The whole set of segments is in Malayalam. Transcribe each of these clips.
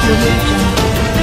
Audio Jungle.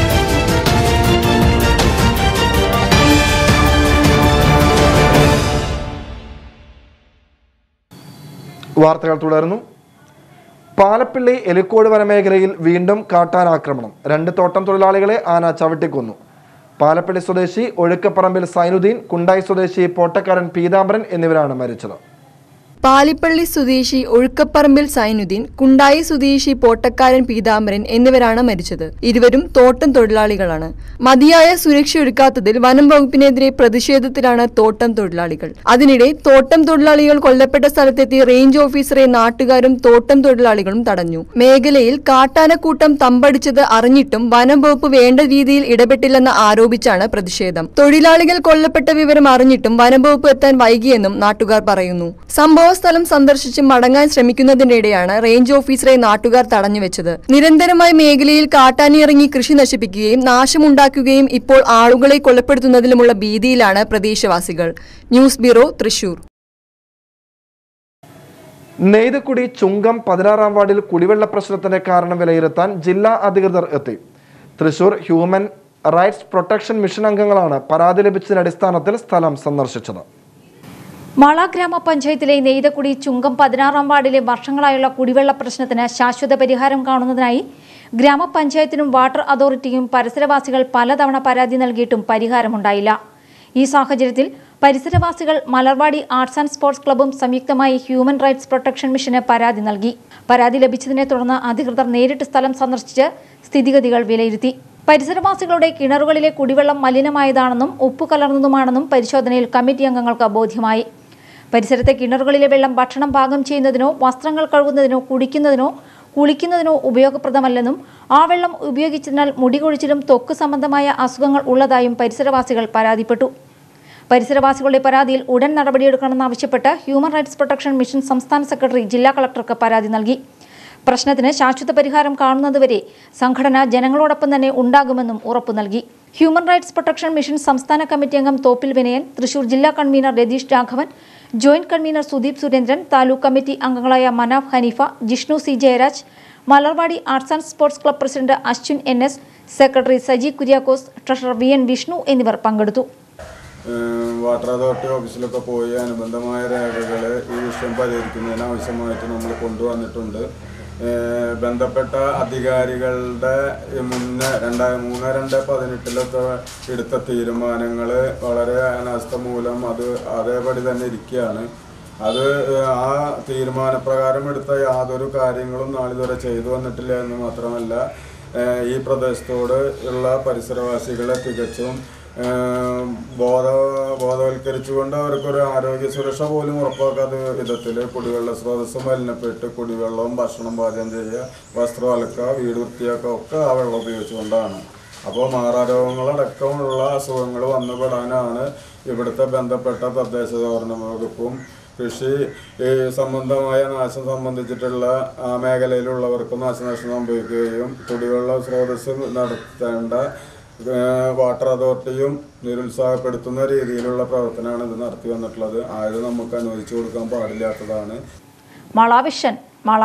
വാർത്തകൾ തുടർന്നു പാലപ്പിള്ളി എലിക്കോട് വനമേഖലയിൽ വീണ്ടും കാട്ടാനാക്രമണം രണ്ട് തോട്ടം തൊഴിലാളികളെ ആന ചവിട്ടിക്കൊന്നു പാലപ്പിള്ളി സ്വദേശി ഒഴുക്കപ്പറമ്പിൽ സൈനുദ്ദീൻ കുണ്ടായി സ്വദേശി പോട്ടക്കാരൻ പീതാംബരൻ എന്നിവരാണ് മരിച്ചത് പാലിപ്പള്ളി സ്വദേശി ഒഴുക്കപ്പറമ്പിൽ സൈനുദ്ദീൻ കുണ്ടായി സ്വദേശി പോട്ടക്കാരൻ പീതാംബരൻ എന്നിവരാണ് മരിച്ചത് ഇരുവരും തോട്ടം തൊഴിലാളികളാണ് മതിയായ സുരക്ഷ ഒരുക്കാത്തതിൽ വനം വകുപ്പിനെതിരെ പ്രതിഷേധത്തിലാണ് തോട്ടം തൊഴിലാളികൾ അതിനിടെ തോട്ടം തൊഴിലാളികൾ കൊല്ലപ്പെട്ട സ്ഥലത്തെത്തി റേഞ്ച് ഓഫീസറെ നാട്ടുകാരും തോട്ടം തൊഴിലാളികളും തടഞ്ഞു മേഖലയിൽ കാട്ടാനക്കൂട്ടം തമ്പടിച്ചത് അറിഞ്ഞിട്ടും വനം വകുപ്പ് വേണ്ട രീതിയിൽ ഇടപെട്ടില്ലെന്ന് ആരോപിച്ചാണ് പ്രതിഷേധം തൊഴിലാളികൾ കൊല്ലപ്പെട്ട വിവരം അറിഞ്ഞിട്ടും വനം വകുപ്പ് എത്താൻ വൈകിയെന്നും നാട്ടുകാർ പറയുന്നു സംഭവ സ്ഥലം സന്ദർശിച്ച് മടങ്ങാൻ ശ്രമിക്കുന്നതിനിടെയാണ് റേഞ്ച് ഓഫീസറെ നാട്ടുകാർ തടഞ്ഞുവെച്ചത് നിരന്തരമായി മേഖലയിൽ കാട്ടാനി ഇറങ്ങി കൃഷി നശിപ്പിക്കുകയും നാശമുണ്ടാക്കുകയും ഇപ്പോൾ ആളുകളെ കൊലപ്പെടുത്തുന്നതിലുമുള്ള ഭീതിയിലാണ് പ്രദേശവാസികൾ ന്യൂസ് ബ്യൂറോ തൃശൂർ നെയ്തക്കുടി ചുങ്കം പതിനാറാം വാർഡിൽ കുടിവെള്ള പ്രശ്നത്തിന്റെ കാരണം വിലയിരുത്താൻ ജില്ലാ അധികൃതർ എത്തി Thrissur human rights protection mission അംഗങ്ങളാണ് പരാതി ലഭിച്ചതിന്റെ അടിസ്ഥാനത്തിൽ സ്ഥലം സന്ദർശിച്ചത് മാള ഗ്രാമപഞ്ചായത്തിലെ നെയ്തക്കുടി ചുങ്കം പതിനാറാം വാർഡിലെ വർഷങ്ങളായുള്ള കുടിവെള്ള പ്രശ്നത്തിന് ശാശ്വത പരിഹാരം കാണുന്നതിനായി ഗ്രാമപഞ്ചായത്തിനും വാട്ടർ അതോറിറ്റിയും പരിസരവാസികൾ പലതവണ പരാതി നൽകിയിട്ടും പരിഹാരമുണ്ടായില്ല ഈ സാഹചര്യത്തിൽ പരിസരവാസികൾ മലർവാടി ആർട്സ് ആൻഡ് സ്പോർട്സ് ക്ലബ്ബും സംയുക്തമായി ഹ്യൂമൻ റൈറ്റ്സ് പ്രൊട്ടക്ഷൻ മിഷന് പരാതി നൽകി പരാതി ലഭിച്ചതിനെ തുടർന്ന് അധികൃതർ നേരിട്ട് സ്ഥലം സന്ദർശിച്ച് സ്ഥിതിഗതികൾ വിലയിരുത്തി പരിസരവാസികളുടെ കിണറുകളിലെ കുടിവെള്ളം മലിനമായതാണെന്നും ഉപ്പ് കലർന്നതുമാണെന്നും പരിശോധനയിൽ കമ്മിറ്റി അംഗങ്ങൾക്ക് ബോധ്യമായി പരിസരത്തെ കിണറുകളിലെ വെള്ളം ഭക്ഷണം പാകം ചെയ്യുന്നതിനോ വസ്ത്രങ്ങൾ കഴുകുന്നതിനോ കുടിക്കുന്നതിനോ കുളിക്കുന്നതിനോ ഉപയോഗപ്രദമല്ലെന്നും ആ വെള്ളം ഉപയോഗിച്ചതിനാൽ മുടി കൊഴിച്ചിലും ത്വക്ക് സംബന്ധമായ അസുഖങ്ങൾ ഉള്ളതായും പരിസരവാസികൾ പരാതിപ്പെട്ടു പരിസരവാസികളുടെ പരാതിയിൽ ഉടൻ നടപടിയെടുക്കണമെന്നാവശ്യപ്പെട്ട് ഹ്യൂമൻ റൈറ്റ്സ് പ്രൊട്ടക്ഷൻ മിഷൻ സംസ്ഥാന സെക്രട്ടറി ജില്ലാ കളക്ടർക്ക് പരാതി നൽകി പ്രശ്നത്തിന് ശാശ്വത പരിഹാരം കാണുന്നതുവരെ സംഘടന ജനങ്ങളോടൊപ്പം തന്നെ ഉണ്ടാകുമെന്നും ഉറപ്പു നൽകി ഹ്യൂമൻ റൈറ്റ്സ് പ്രൊട്ടക്ഷൻ മിഷൻ സംസ്ഥാന കമ്മിറ്റി അംഗം തോപ്പിൽ വിനയൻ തൃശൂർ ജില്ലാ convener Ratheesh Raghavan joint convener Sudeep Surendran taluk committee അംഗങ്ങളായ Manaf Hanifa Jishnu C Jayaraj Malarvadi arts and sports club president Ashwin N S secretary Saji Kuriakose treasurer V N Vishnu എന്നിവർ പങ്കെടുത്തു ഏഹ് വാട്ടർ അതോറിറ്റി ഓഫീസിലൊക്കെ പോയി അനുബന്ധമായ രേഖകൾ ഈ വിഷയം പരിഹരിക്കുന്നതിന് ആവശ്യമായിട്ട് നമ്മൾ കൊണ്ടുവന്നിട്ടുണ്ട് ഏഹ് ബന്ധപ്പെട്ട അധികാരികളുടെ മുന്നേ രണ്ടാ മൂന്ന് രണ്ട് പതിനെട്ടിലൊക്കെ എടുത്ത തീരുമാനങ്ങൾ വളരെ അനാസ്ഥ മൂലം അത് അതേപടി തന്നെ ഇരിക്കുകയാണ് അത് ഏഹ് ആ തീരുമാനപ്രകാരം എടുത്ത യാതൊരു കാര്യങ്ങളും നാളിതുവരെ ചെയ്തു വന്നിട്ടില്ല എന്ന് മാത്രമല്ല ഏഹ് ഈ പ്രദേശത്തോട് ഉള്ള പരിസരവാസികളെ തികച്ചും ഏഹ് ബോധ ബോധവൽക്കരിച്ചുകൊണ്ട് അവർക്കൊരു ആരോഗ്യ സുരക്ഷ പോലും ഉറപ്പാക്കാത്ത വിധത്തിൽ കുടിവെള്ള സ്രോതസ് മലിനപ്പെട്ട് കുടിവെള്ളവും ഭക്ഷണം പാചകം ചെയ്യുക വസ്ത്രം അലക്കുക വീട് വൃത്തിയാക്കുക ഒക്കെ ആ വെള്ളം ഉപയോഗിച്ചുകൊണ്ടാണ് അപ്പോൾ മാറാരോഗങ്ങളടക്കമുള്ള അസുഖങ്ങൾ വന്നുപെടാനാണ് ഇവിടുത്തെ ബന്ധപ്പെട്ട തദ്ദേശ സ്വയംഭരണ വകുപ്പും കൃഷി ഈ സംബന്ധമായ നാശം സംബന്ധിച്ചിട്ടുള്ള ആ മേഖലയിലുള്ളവർക്ക് നാശനഷ്ടം സംഭവിക്കുകയും കുടിവെള്ള സ്രോതസ് നടത്തേണ്ട ഏഹ് വാട്ടർ അതോറിറ്റിയും നിരുത്സാഹപ്പെടുത്തുന്ന രീതിയിലുള്ള പ്രവർത്തനമാണ് ഇത് നടത്തി വന്നിട്ടുള്ളത് ആയത് നമുക്ക് അനുവദിച്ചു കൊടുക്കാൻ പാടില്ലാത്തതാണ് മളാവിഷൻ മള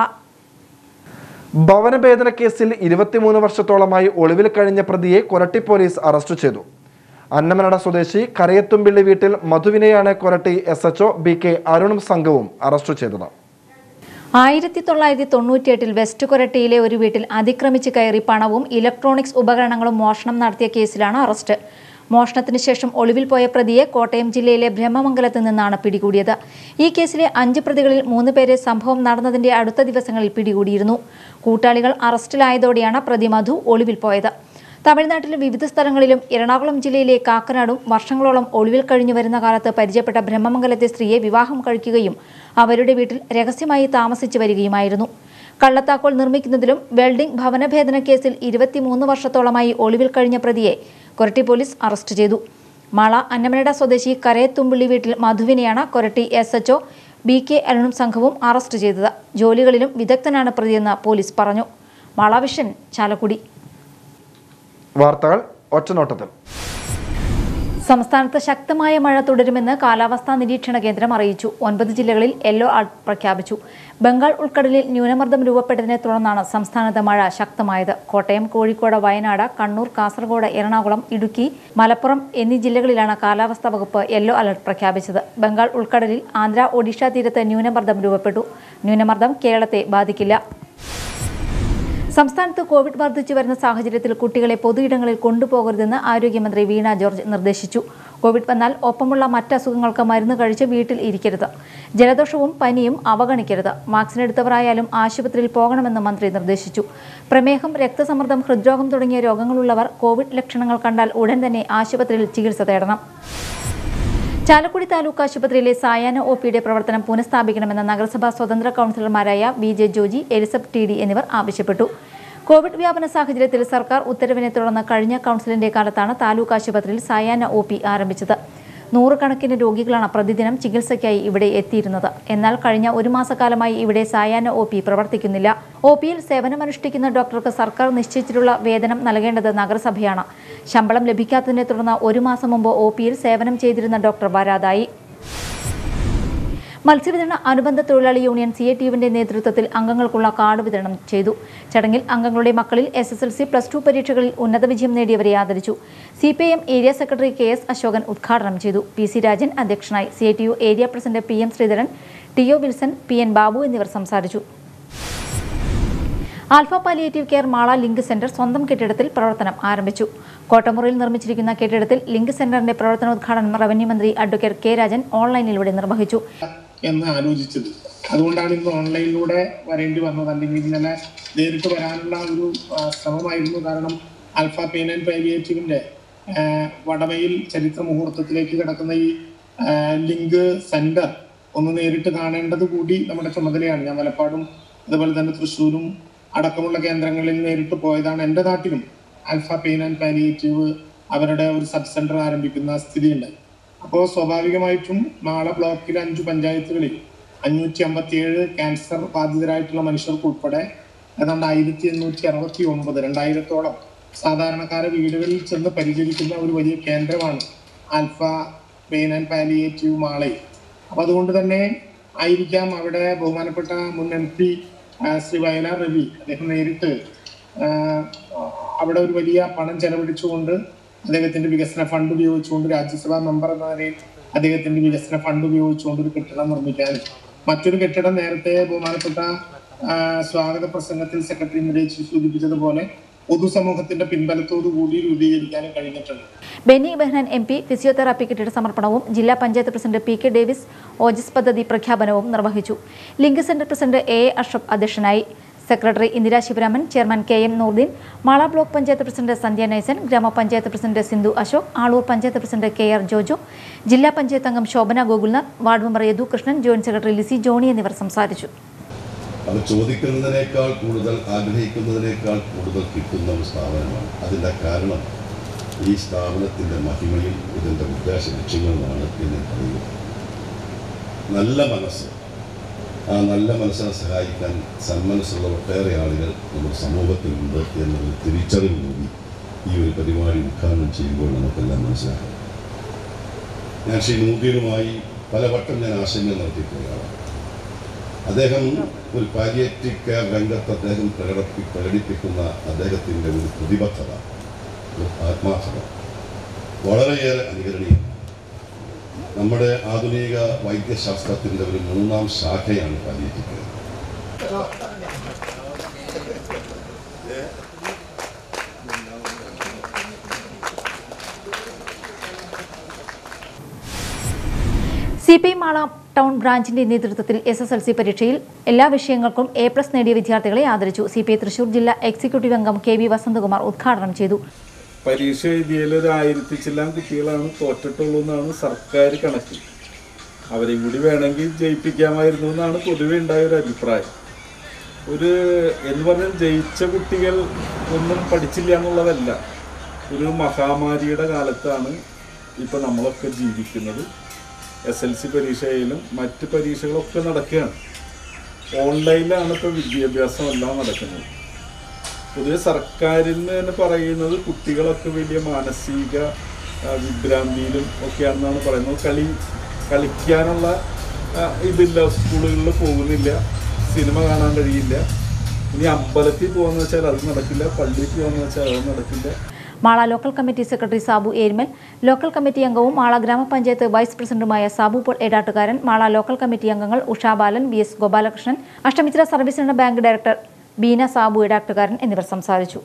ഭവനഭേദന കേസിൽ ഇരുപത്തിമൂന്ന് വർഷത്തോളമായി ഒളിവിൽ കഴിഞ്ഞ പ്രതിയെ കൊരട്ടി പോലീസ് അറസ്റ്റ് ചെയ്തു അന്നമനട സ്വദേശി കരയത്തുംപിള്ളി വീട്ടിൽ മധുവിനെയാണ് Koratty S HO B K അരുണും സംഘവും അറസ്റ്റ് ചെയ്തത് ആയിരത്തി തൊള്ളായിരത്തി തൊണ്ണൂറ്റിയെട്ടിൽ വെസ്റ്റ് കൊരട്ടിയിലെ ഒരു വീട്ടിൽ അതിക്രമിച്ച് കയറി പണവും ഇലക്ട്രോണിക്സ് ഉപകരണങ്ങളും മോഷണം നടത്തിയ കേസിലാണ് അറസ്റ്റ് മോഷണത്തിന് ശേഷം ഒളിവിൽ പോയ പ്രതിയെ കോട്ടയം ജില്ലയിലെ ബ്രഹ്മമംഗലത്ത് നിന്നാണ് പിടികൂടിയത് ഈ കേസിലെ അഞ്ച് പ്രതികളിൽ മൂന്ന് പേരെ സംഭവം നടന്നതിന്റെ അടുത്ത ദിവസങ്ങളിൽ പിടികൂടിയിരുന്നു കൂട്ടാളികൾ അറസ്റ്റിലായതോടെയാണ് പ്രതി മധു ഒളിവിൽ പോയത് തമിഴ്നാട്ടിലെ വിവിധ സ്ഥലങ്ങളിലും എറണാകുളം ജില്ലയിലെ കാക്കനാടും വർഷങ്ങളോളം ഒളിവിൽ കഴിഞ്ഞു വരുന്ന കാലത്ത് പരിചയപ്പെട്ട ബ്രഹ്മമംഗലത്തെ സ്ത്രീയെ വിവാഹം കഴിക്കുകയും അവരുടെ വീട്ടിൽ രഹസ്യമായി താമസിച്ചു വരികയുമായിരുന്നു കള്ളത്താക്കോൽ നിർമ്മിക്കുന്നതിലും വെൽഡിംഗ് ഭവനഭേദന കേസിൽ ഇരുപത്തിമൂന്ന് വർഷത്തോളമായി ഒളിവിൽ കഴിഞ്ഞ പ്രതിയെ കൊരട്ടി പോലീസ് അറസ്റ്റ് ചെയ്തു മാള അന്നമനട സ്വദേശി കരയത്തുമ്പിള്ളി വീട്ടിൽ മധുവിനെയാണ് Koratty S HO B K അരുണും സംഘവും അറസ്റ്റ് ചെയ്തത് ജോലികളിലും വിദഗ്ധനാണ് പ്രതിയെന്ന് പോലീസ് പറഞ്ഞു മാള വിഷൻ ചാലക്കുടി വാർത്തകൾ ഒറ്റനോട്ടത്തിൽ സംസ്ഥാനത്ത് ശക്തമായ മഴ തുടരുമെന്ന് കാലാവസ്ഥാ നിരീക്ഷണ കേന്ദ്രം അറിയിച്ചു ഒൻപത് ജില്ലകളിൽ യെല്ലോ അലർട്ട് പ്രഖ്യാപിച്ചു ബംഗാൾ ഉൾക്കടലിൽ ന്യൂനമർദ്ദം രൂപപ്പെട്ടതിനെ തുടർന്നാണ് സംസ്ഥാനത്ത് മഴ ശക്തമായത് കോട്ടയം കോഴിക്കോട് വയനാട് കണ്ണൂർ കാസർഗോഡ് എറണാകുളം ഇടുക്കി മലപ്പുറം എന്നീ ജില്ലകളിലാണ് കാലാവസ്ഥാ വകുപ്പ് യെല്ലോ അലർട്ട് പ്രഖ്യാപിച്ചത് ബംഗാൾ ഉൾക്കടലിൽ ആന്ധ്ര ഒഡീഷ തീരത്ത് ന്യൂനമർദ്ദം രൂപപ്പെട്ടു ന്യൂനമർദ്ദം കേരളത്തെ ബാധിക്കില്ല സംസ്ഥാനത്ത് കോവിഡ് വർദ്ധിച്ചു വരുന്ന സാഹചര്യത്തിൽ കുട്ടികളെ പൊതുയിടങ്ങളിൽ കൊണ്ടുപോകരുതെന്ന് ആരോഗ്യമന്ത്രി വീണ ജോർജ് നിർദ്ദേശിച്ചു കോവിഡ് വന്നാൽ ഒപ്പമുള്ള മറ്റ് അസുഖങ്ങൾക്ക് മരുന്ന് കഴിച്ച് വീട്ടിൽ ഇരിക്കരുത് ജലദോഷവും പനിയും അവഗണിക്കരുത് വാക്സിൻ എടുത്തവരായാലും ആശുപത്രിയിൽ പോകണമെന്ന് മന്ത്രി നിർദ്ദേശിച്ചു പ്രമേഹം രക്തസമ്മർദ്ദം ഹൃദ്രോഗം തുടങ്ങിയ രോഗങ്ങളുള്ളവർ കോവിഡ് ലക്ഷണങ്ങൾ കണ്ടാൽ ഉടൻ തന്നെ ആശുപത്രിയിൽ ചികിത്സ തേടണം ചാലക്കുടി താലൂക്ക് ആശുപത്രിയിലെ സായാഹ്ന ഒ പിയുടെ പ്രവർത്തനം പുനഃസ്ഥാപിക്കണമെന്ന് നഗരസഭാ സ്വതന്ത്ര കൗൺസിലർമാരായ V J Joji Elizabeth T D എന്നിവർ ആവശ്യപ്പെട്ടു കോവിഡ് വ്യാപന സാഹചര്യത്തിൽ സർക്കാർ ഉത്തരവിനെ തുടർന്ന് കഴിഞ്ഞ കൗൺസിലിന്റെ കാലത്താണ് താലൂക്ക് ആശുപത്രിയിൽ സായാഹ്ന ഒ പി ആരംഭിച്ചത് നൂറുകണക്കിന് രോഗികളാണ് പ്രതിദിനം ചികിത്സയ്ക്കായി ഇവിടെ എത്തിയിരുന്നത് എന്നാൽ കഴിഞ്ഞ ഒരു മാസക്കാലമായി ഇവിടെ സായാഹ്ന ഒ പി പ്രവർത്തിക്കുന്നില്ല ഒ പിയിൽ സേവനമനുഷ്ഠിക്കുന്ന ഡോക്ടർക്ക് സർക്കാർ നിശ്ചയിച്ചിട്ടുള്ള വേതനം നൽകേണ്ടത് നഗരസഭയാണ് ശമ്പളം ലഭിക്കാത്തതിനെ തുടർന്ന് ഒരു മാസം മുമ്പ് ഒ പിയിൽ സേവനം ചെയ്തിരുന്ന ഡോക്ടർ വരാതായി മത്സ്യവിതരണ അനുബന്ധ തൊഴിലാളി യൂണിയൻ സി എ ടിയുവിന്റെ നേതൃത്വത്തിൽ അംഗങ്ങൾക്കുള്ള കാർഡ് വിതരണം ചെയ്തു ചടങ്ങിൽ അംഗങ്ങളുടെ മക്കളിൽ S S L C plus two പരീക്ഷകളിൽ ഉന്നത വിജയം നേടിയവരെ ആദരിച്ചു C P M area secretary K S Asokan ഉദ്ഘാടനം ചെയ്തു പി സി രാജൻ അധ്യക്ഷനായി C A T U area president P M Sreedharan T O Wilson P N Babu എന്നിവർ സംസാരിച്ചു alpha palliative care Mala link centre സ്വന്തം കെട്ടിടത്തിൽ പ്രവർത്തനം ആരംഭിച്ചു കോട്ടമുറിയിൽ നിർമ്മിച്ചിരിക്കുന്ന കെട്ടിടത്തിൽ ലിങ്ക് സെന്ററിന്റെ പ്രവർത്തനോദ്ഘാടനം റവന്യൂ മന്ത്രി അഡ്വക്കേറ്റ് കെ രാജൻ ഓൺലൈനിലൂടെ നിർവഹിച്ചു എന്ന് ആലോചിച്ചത് അതുകൊണ്ടാണ് ഇന്ന് ഓൺലൈനിലൂടെ വരേണ്ടി വന്നത് അല്ലെങ്കിൽ ഇന്നലെ നേരിട്ട് വരാനുള്ള ഒരു ആ, ശ്രമമായിരുന്നു കാരണം ആൽഫ പെയിൻ ആൻഡ് പാലിയേറ്റീവിന്റെ ആ, വടമയിൽ ചരിത്ര മുഹൂർത്തത്തിലേക്ക് കിടക്കുന്ന ഈ ആ, ലിങ്ക് സെന്റർ ഒന്ന് നേരിട്ട് കാണേണ്ടത് കൂടി നമ്മുടെ ചുമതലയാണ് ഞാൻ മലപ്പാടും അതുപോലെ തന്നെ തൃശ്ശൂരും അടക്കമുള്ള കേന്ദ്രങ്ങളിൽ നേരിട്ട് പോയതാണ് എൻ്റെ നാട്ടിലും ആൽഫ പെയിൻ ആൻഡ് പാലിയേറ്റീവ് അവരുടെ ഒരു സബ് സെന്റർ ആരംഭിക്കുന്ന സ്ഥിതിയുണ്ട് അപ്പോൾ സ്വാഭാവികമായിട്ടും മാള ബ്ലോക്കിലെ അഞ്ചു പഞ്ചായത്തുകളിൽ അഞ്ഞൂറ്റി അമ്പത്തിയേഴ് ക്യാൻസർ ബാധിതരായിട്ടുള്ള മനുഷ്യർക്ക് ഉൾപ്പെടെ ഏതാണ്ട് ആയിരത്തി എണ്ണൂറ്റി അറുപത്തി ഒമ്പത് രണ്ടായിരത്തോളം സാധാരണക്കാരെ വീടുകളിൽ ചെന്ന് പരിചരിക്കുന്ന ഒരു വലിയ കേന്ദ്രമാണ് ആൽഫ പെയിൻ ആൻഡ് പാലിയേറ്റീവ് മാളയിൽ അപ്പൊ അതുകൊണ്ട് തന്നെ ആയിരിക്കാം അവിടെ ബഹുമാനപ്പെട്ട മുൻ എം പി ശ്രീ വയലാർ രവി അദ്ദേഹം നേരിട്ട് ആ, അവിടെ ഒരു വലിയ പണം ചെലവഴിച്ചുകൊണ്ട് അദ്ദേഹത്തിന്റെ വികസന ഫണ്ട് ഉപയോഗിച്ചുകൊണ്ട് രാജ്യസഭാ മെമ്പർ എന്ന നിലയിൽ അദ്ദേഹത്തിന്റെ വികസന ഫണ്ട് ഉപയോഗിച്ചുകൊണ്ട് ഒരു കെട്ടിടം നിർമ്മിക്കാനും മറ്റൊരു കെട്ടിടം നേരത്തെ ബഹുമാനപ്പെട്ട ആ, സ്വാഗത പ്രസംഗത്തിൽ സെക്രട്ടറി മുരേജ് സൂചിപ്പിച്ചതുപോലെ പൊതുസമൂഹത്തിന്റെ പിൻബലത്തോടു കൂടി രൂപീകരിക്കാനും കഴിഞ്ഞിട്ടുണ്ട് Benny Behanan M P physiotherapy കെട്ടിട സമർപ്പണവും ജില്ലാ panchayat president P K Davis Ojas പദ്ധതി പ്രഖ്യാപനവും നിർവഹിച്ചു link centre president A A Ashraf അധ്യക്ഷനായി സെക്രട്ടറി Indira Sivaraman chairman K M Noordeen Mala block panchayat president Sandhya Nysan ഗ്രാമപഞ്ചായത്ത് president Sindhu Ashok Aloor panchayat president K R Jojo ജില്ലാ പഞ്ചായത്ത് അംഗം Shobhana Gokulnath ward member Yadu Krishnan joint secretary Lissy Johny എന്നിവർ സംസാരിച്ചു അത് ചോദിക്കുന്നതിനേക്കാൾ കൂടുതൽ ആഗ്രഹിക്കുന്നതിനേക്കാൾ കൂടുതൽ കിട്ടുന്ന ഒരു സ്ഥാപനമാണ് അതിൻ്റെ കാരണം ഈ സ്ഥാപനത്തിൻ്റെ മഹിമയും ഇതിൻ്റെ ഉദ്ദേശ ലക്ഷ്യങ്ങളുമാണ് എന്ന് പറയുന്നത് നല്ല മനസ്സ് ആ നല്ല മനസ്സിനെ സഹായിക്കാൻ സന്മനസ്സുള്ള ഒട്ടേറെ ആളുകൾ നമ്മുടെ സമൂഹത്തിലുണ്ട് എന്നൊരു തിരിച്ചറിവ് കൂടി ഈ ഒരു പരിപാടി ഉദ്ഘാടനം ചെയ്യുമ്പോൾ നമുക്കെല്ലാം മനസ്സിലാക്കാം ഞാൻ ശ്രീ നൂതിയുമായി പലവട്ടം ഞാൻ ആശയങ്ങൾ നടത്തിയിട്ടുള്ളതാണ് അദ്ദേഹം ഒരു പാലിയേറ്റീവ് കെയർ രംഗത്ത് അദ്ദേഹം പ്രകടപ്പി പ്രകടിപ്പിക്കുന്ന അദ്ദേഹത്തിൻ്റെ ഒരു പ്രതിബദ്ധത ഒരു ആത്മാർത്ഥത വളരെയേറെ അനുകരണീയമാണ് നമ്മുടെ ആധുനിക വൈദ്യശാസ്ത്രത്തിൻ്റെ ഒരു മൂന്നാം ശാഖയാണ് palliative care C P I Mala town ബ്രാഞ്ചിന്റെ നേതൃത്വത്തിൽ എസ് എസ് എൽ സി പരീക്ഷയിൽ എല്ലാ വിഷയങ്ങൾക്കും എ പ്ലസ് നേടിയ വിദ്യാർത്ഥികളെ ആദരിച്ചു സി പി ഐ തൃശൂർ ജില്ലാ എക്സിക്യൂട്ടീവ് അംഗം കെ വി വസന്തകുമാർ ഉദ്ഘാടനം ചെയ്തു പരീക്ഷ എഴുതിയതിൽ ഒരു ആയിരത്തി ചില്ലാൻ കുട്ടികളാണ് തോറ്റിട്ടുള്ളൂ എന്നാണ് സർക്കാർ കണക്ക് അവരെയും കൂടി വേണമെങ്കിൽ ജയിപ്പിക്കാമായിരുന്നു എന്നാണ് പൊതുവെ ഉണ്ടായ ഒരു അഭിപ്രായം ഒരു എന്ന് പറഞ്ഞാൽ ജയിച്ച കുട്ടികൾ ഒന്നും പഠിച്ചില്ല എന്നുള്ളതല്ല ഒരു മഹാമാരിയുടെ കാലത്താണ് ഇപ്പം നമ്മളൊക്കെ ജീവിക്കുന്നത് എസ് എൽ സി പരീക്ഷയിലും മറ്റ് പരീക്ഷകളൊക്കെ നടക്കുകയാണ് ഓൺലൈനിലാണ് ഇപ്പോൾ വിദ്യാഭ്യാസം എല്ലാം നടക്കുന്നത് പൊതുവെ സർക്കാരിൽ നിന്ന് തന്നെ പറയുന്നത് കുട്ടികളൊക്കെ വലിയ മാനസിക ആ, വിഭ്രാന്തിയിലും ഒക്കെയാണെന്നാണ് പറയുന്നത് കളി കളിക്കാനുള്ള ആ, ഇതില്ല സ്കൂളുകളിൽ പോകുന്നില്ല സിനിമ കാണാൻ കഴിയില്ല ഇനി അമ്പലത്തിൽ പോകുന്ന വെച്ചാൽ അത് നടക്കില്ല പള്ളിയിൽ പോകുന്ന വെച്ചാൽ അത് നടക്കില്ല Mala local committee secretary Sabu Erimal local committee അംഗവും മാള ഗ്രാമപഞ്ചായത്ത് വൈസ് പ്രസിഡന്റുമായ Sabu Paul Edattukaran Mala local committee അംഗങ്ങൾ Usha Balan B S Gopalakrishnan Ashtamithra service സഹകരണ ബാങ്ക് ഡയറക്ടർ ബീന സാബു എടാട്ടുകാരൻ എന്നിവർ സംസാരിച്ചു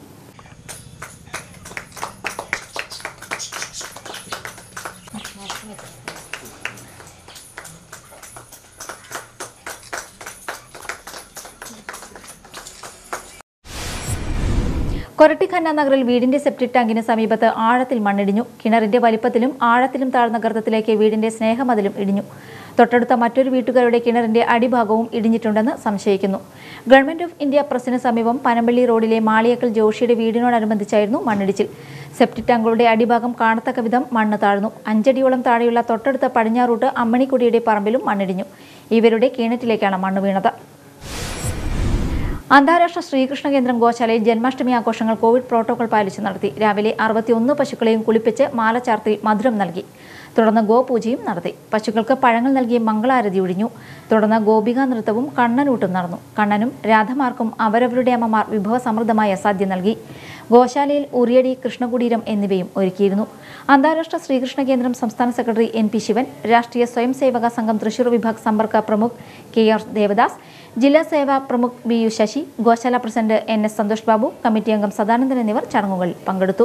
കൊരട്ടിഖന്ന നഗറിൽ വീടിന്റെ സെപ്റ്റിക് ടാങ്കിന് സമീപത്ത് ആഴത്തിൽ മണ്ണിടിഞ്ഞു കിണറിന്റെ വലിപ്പത്തിലും ആഴത്തിലും താഴ്ന്ന ഗർത്തത്തിലേക്ക് വീടിന്റെ സ്നേഹമതിലും ഇടിഞ്ഞു തൊട്ടടുത്ത മറ്റൊരു വീട്ടുകാരുടെ കിണറിന്റെ അടിഭാഗവും ഇടിഞ്ഞിട്ടുണ്ടെന്ന് സംശയിക്കുന്നു ഗവൺമെന്റ് ഓഫ് ഇന്ത്യ പ്രസിന് സമീപം പനമ്പള്ളി റോഡിലെ മാളിയക്കൽ ജോഷിയുടെ വീടിനോടനുബന്ധിച്ചായിരുന്നു മണ്ണിടിച്ചിൽ സെപ്റ്റിക് ടാങ്കുകളുടെ അടിഭാഗം കാണത്തക്ക വിധം മണ്ണ് താഴ്ന്നു അഞ്ചടിയോളം താഴെയുള്ള തൊട്ടടുത്ത പടിഞ്ഞാറൂട്ട് അമ്മണിക്കുടിയുടെ പറമ്പിലും മണ്ണിടിഞ്ഞു ഇവരുടെ കിണറ്റിലേക്കാണ് മണ്ണ് വീണത് അന്താരാഷ്ട്ര ശ്രീകൃഷ്ണ കേന്ദ്രം ഗോശാലയിൽ ജന്മാഷ്ടമി ആഘോഷങ്ങൾ കോവിഡ് പ്രോട്ടോകോൾ പാലിച്ച് നടത്തി രാവിലെ അറുപത്തിയൊന്ന് പശുക്കളെയും കുളിപ്പിച്ച് മാല ചാർത്തി മധുരം നൽകി തുടർന്ന് ഗോപൂജയും നടത്തി പശുക്കൾക്ക് പഴങ്ങൾ നൽകി മംഗളാരതി ഒഴിഞ്ഞു തുടർന്ന് ഗോപിക നൃത്തവും കണ്ണനൂട്ടും നടന്നു കണ്ണനും രാധമാർക്കും അവരവരുടെ അമ്മമാർ വിഭവസമൃദ്ധമായ സദ്യ നൽകി ഗോശാലയിൽ ഉറിയടി കൃഷ്ണകുടീരം എന്നിവയും ഒരുക്കിയിരുന്നു അന്താരാഷ്ട്ര ശ്രീകൃഷ്ണ കേന്ദ്രം സംസ്ഥാന സെക്രട്ടറി എൻ പി ശിവൻ രാഷ്ട്രീയ സ്വയം സേവക സംഘം തൃശൂർ വിഭാഗ് സമ്പർക്ക പ്രമുഖ് കെ ആർ ദേവദാസ് ജില്ലാ സേവാ പ്രമുഖ് ബി യു ശശി ഗോശാല president N S Santhosh Babu committee അംഗം സദാനന്ദൻ എന്നിവർ ചടങ്ങുകളിൽ പങ്കെടുത്തു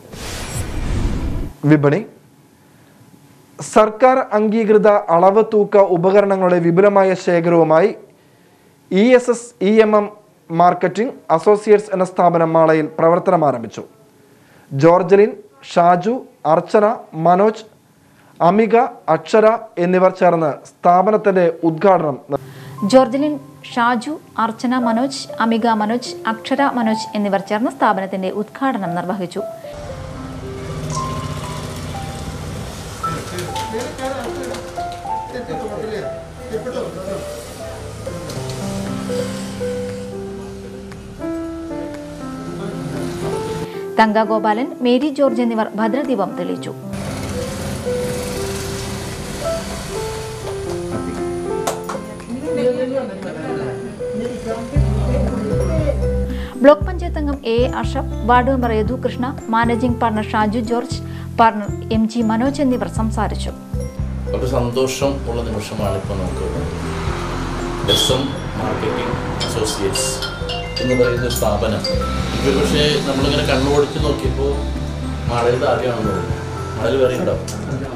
വിപണി സർക്കാർ അംഗീകൃത അളവ് തൂക്ക ഉപകരണങ്ങളുടെ വിപുലമായ ശേഖരവുമായി E S S E M M marketing associates എന്ന സ്ഥാപനം മാളയിൽ പ്രവർത്തനം ആരംഭിച്ചു ജോർജലിൻ ഷാജു അർച്ചന മനോജ് അമിക അക്ഷര എന്നിവർ ചേർന്ന് സ്ഥാപനത്തിന്റെ ഉദ്ഘാടനം നിർവഹിച്ചു. ജോർജലിൻ ഷാജു അർച്ചന മനോജ് അമിക മനോജ് അക്ഷര മനോജ് എന്നിവർ ചേർന്ന് സ്ഥാപനത്തിന്റെ ഉദ്ഘാടനം നിർവഹിച്ചു തങ്ക ഗോപാലൻ മേരി ജോർജ് എന്നിവർ ഭദ്രദീപം തെളിയിച്ചു ബ്ലോക്ക് പഞ്ചായത്ത് അംഗം A A Ashaf ward member Yadu Krishna managing partner Shaju George partner M G Manoj എന്നിവർ സംസാരിച്ചു ഒരു സന്തോഷം ഉള്ള നിമിഷമാണ് ഇപ്പോൾ നമുക്ക് എസ് എം മാർക്കറ്റിംഗ് അസോസിയേറ്റ്സ് എന്ന് പറയുന്ന ഒരു സ്ഥാപനം ഇപ്പോൾ പക്ഷേ നമ്മളിങ്ങനെ കണ്ണുപൊടിച്ച് നോക്കിയപ്പോൾ മാളയുടെ ആദ്യമാണെന്ന് തോന്നുന്നു മാളയിൽ വേറെ ഉണ്ടാവും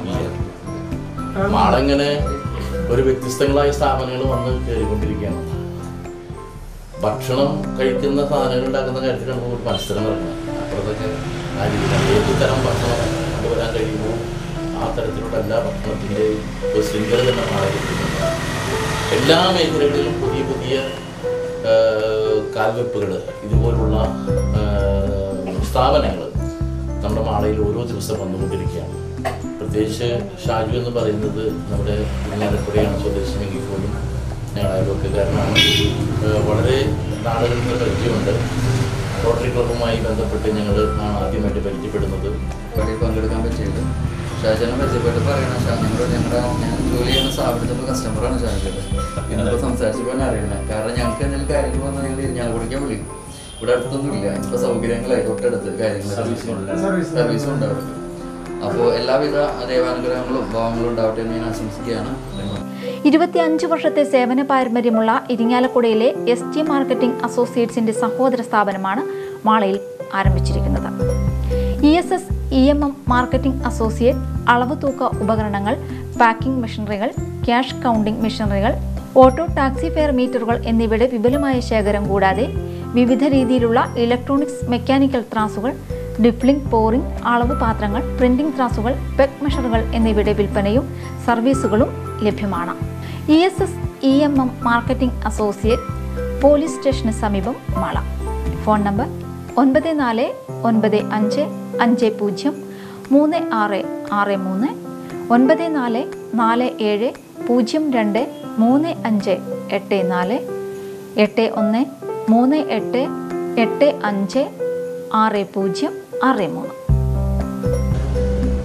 ഇല്ല. മാളങ്ങനെ ഒരു വ്യത്യസ്തങ്ങളായ സ്ഥാപനങ്ങൾ വന്ന് കയറിക്കൊണ്ടിരിക്കുകയാണ് ഭക്ഷണം കഴിക്കുന്ന സാധനങ്ങൾ ഉണ്ടാക്കുന്ന കാര്യത്തിലാണ് ഒരു മത്സരം നടക്കുന്നത് അപ്പുറത്തൊക്കെ ആ രീതിയിലാണ് ഏത് തരം ഭക്ഷണം കൊണ്ടുവരാൻ കഴിയുമോ ആ തരത്തിലുള്ള എല്ലാ ഭക്ഷണത്തിൻ്റെയും ഒരു ശൃംഖല തന്നെ മാറിയിരിക്കുന്നുണ്ട് എല്ലാ മേഖലകളിലും പുതിയ പുതിയ കാൽവെപ്പുകൾ ഇതുപോലുള്ള സ്ഥാപനങ്ങൾ നമ്മുടെ മാളയിൽ ഓരോ ദിവസം വന്നുകൊണ്ടിരിക്കുകയാണ് പ്രത്യേകിച്ച് ഷാജു എന്ന് പറയുന്നത് നമ്മുടെ ഉണ്ണാലപ്പുഴയാണ് സ്വദേശമെങ്കിൽ പോലും ഞങ്ങൾ അയൽവക്കക്കാരനാണ് ഏഹ് വളരെ നാടുകളിൽ പരിചയമുണ്ട് റോട്ടറി ക്ലബ്ബുമായി ബന്ധപ്പെട്ട് ഞങ്ങൾ ആണ് ആദ്യമായിട്ട് പരിചയപ്പെടുന്നത് പരിപാടിയിൽ പങ്കെടുക്കാൻ പറ്റിയത് ഷാജാനെ പരിചയപ്പെട്ട് പറയണം ഷാ ഞങ്ങൾ ഞങ്ങളുടെ ഞാൻ ജോലി ചെയ്യുന്ന സ്ഥാപനത്തിൻ്റെ കസ്റ്റമറാണ് ഷാജാൻ ഇന്നിപ്പോൾ സംസാരിച്ചപ്പോൾ അറിയണേ കാരണം ഞങ്ങൾക്ക് എന്തെങ്കിലും കാര്യങ്ങൾ വന്നാൽ ഞങ്ങൾ ഇരിഞ്ഞാലക്കുടിക്കാൻ വിളിക്കും ഇവിടെ അടുത്തൊന്നും ഇല്ല ഇപ്പോൾ സൗകര്യങ്ങളായി തൊട്ടടുത്ത് കാര്യങ്ങൾ സർവീസും ഉണ്ട് അവർക്ക് അപ്പോൾ എല്ലാവിധ ദൈവാനുഗ്രഹങ്ങളും ഭാവങ്ങളും ഉണ്ടാവട്ടെ എന്ന് ഞാൻ ആശംസിക്കുകയാണ് ഇരുപത്തിയഞ്ച് വർഷത്തെ സേവന പാരമ്പര്യമുള്ള ഇരിങ്ങാലക്കുടയിലെ എസ് ടി മാർക്കറ്റിംഗ് അസോസിയേറ്റ്സിന്റെ സഹോദര സ്ഥാപനമാണ് മാളയിൽ ആരംഭിച്ചിരിക്കുന്നത് E S S E M M marketing associate അളവ് തൂക്ക ഉപകരണങ്ങൾ പാക്കിംഗ് മെഷീനറികൾ ക്യാഷ് കൗണ്ടിംഗ് മെഷീനറികൾ ഓട്ടോ ടാക്സി ഫെയർ മീറ്ററുകൾ എന്നിവയുടെ വിപുലമായ ശേഖരം കൂടാതെ വിവിധ രീതിയിലുള്ള ഇലക്ട്രോണിക്സ് മെക്കാനിക്കൽ ത്രാസുകൾ ഡിഫ്ലിംഗ് പോറിംഗ് അളവ് പാത്രങ്ങൾ പ്രിന്റിംഗ് ത്രാസുകൾ പെഗ് മെഷറുകൾ എന്നിവയുടെ വിൽപ്പനയും സർവീസുകളും ലഭ്യമാണ് E S S E M M marketing associate police സ്റ്റേഷന് സമീപം മാള ഫോൺ നമ്പർ ഒൻപത് നാല് ഒൻപത് അഞ്ച് അഞ്ച് പൂജ്യം മൂന്ന് ആറ് ആറ് മൂന്ന് ഒൻപത് നാല് നാല് ഏഴ് പൂജ്യം രണ്ട് മൂന്ന് അഞ്ച് എട്ട് നാല് എട്ട് ഒന്ന് മൂന്ന് എട്ട് എട്ട് അഞ്ച് ആറ് പൂജ്യം ആറ് മൂന്ന്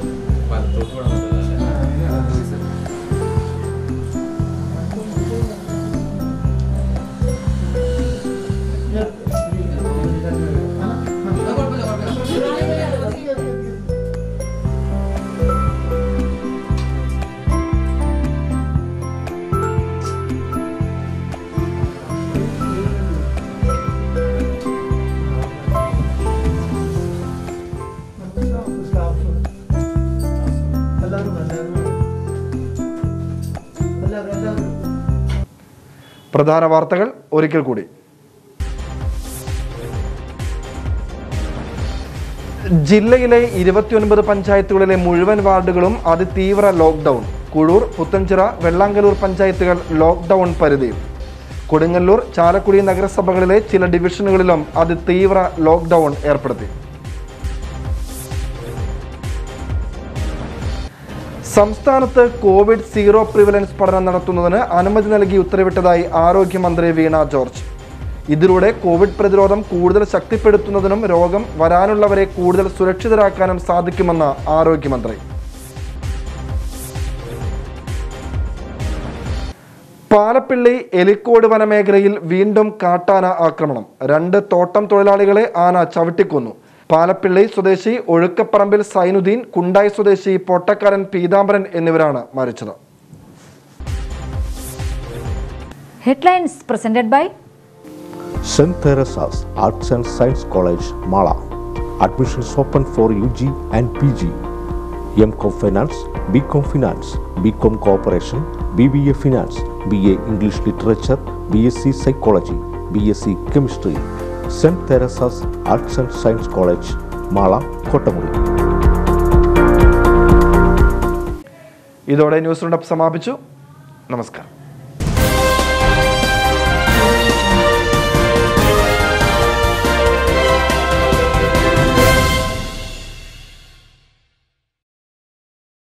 പ്രധാന വാർത്തകൾ ഒരിക്കൽ കൂടി ജില്ലയിലെ ഇരുപത്തിയൊൻപത് പഞ്ചായത്തുകളിലെ മുഴുവൻ വാർഡുകളും അതിതീവ്ര ലോക്ക്ഡൌൺ കുഴൂർ പുത്തഞ്ചിറ വെള്ളാങ്കലൂർ പഞ്ചായത്തുകൾ ലോക്ക്ഡൌൺ പരിധിയിൽ കൊടുങ്ങല്ലൂർ ചാലക്കുടി നഗരസഭകളിലെ ചില ഡിവിഷനുകളിലും അതിതീവ്ര ലോക്ക്ഡൌൺ ഏർപ്പെടുത്തി സംസ്ഥാനത്ത് കോവിഡ് സീറോ പ്രിവലൻസ് പഠനം നടത്തുന്നതിന് അനുമതി നൽകി ഉത്തരവിട്ടതായി ആരോഗ്യമന്ത്രി വീണ ജോർജ് ഇതിലൂടെ കോവിഡ് പ്രതിരോധം കൂടുതൽ ശക്തിപ്പെടുത്തുന്നതിനും രോഗം വരാനുള്ളവരെ കൂടുതൽ സുരക്ഷിതരാക്കാനും സാധിക്കുമെന്ന് ആരോഗ്യമന്ത്രി പാലപ്പിള്ളി എലിക്കോട് വനമേഖലയിൽ വീണ്ടും കാട്ടാന ആക്രമണം രണ്ട് തോട്ടം തൊഴിലാളികളെ ആന ചവിട്ടിക്കൊന്നു പാലപ്പിള്ളി സ്വദേശി ഒഴുക്കപ്പറമ്പിൽ സൈനുദ്ദീൻ കുണ്ടായി സ്വദേശി പൊട്ടക്കാരൻ പീതാംബരൻ എന്നിവരാണ് മരിച്ചത് Headlines presented by St. Teresa's Arts and Science College, Mala. Admissions open for UG and PG. MCom Finance, BCom Finance, BCom Cooperation, BBA Finance, BA English Literature, BSc Psychology, BSc Chemistry. St. Teresa's Arts and Science College, Mala, Kotamuri. ഇതോടെ ന്യൂസ് റൗണ്ടപ്പ് സമാപിച്ചു നമസ്കാരം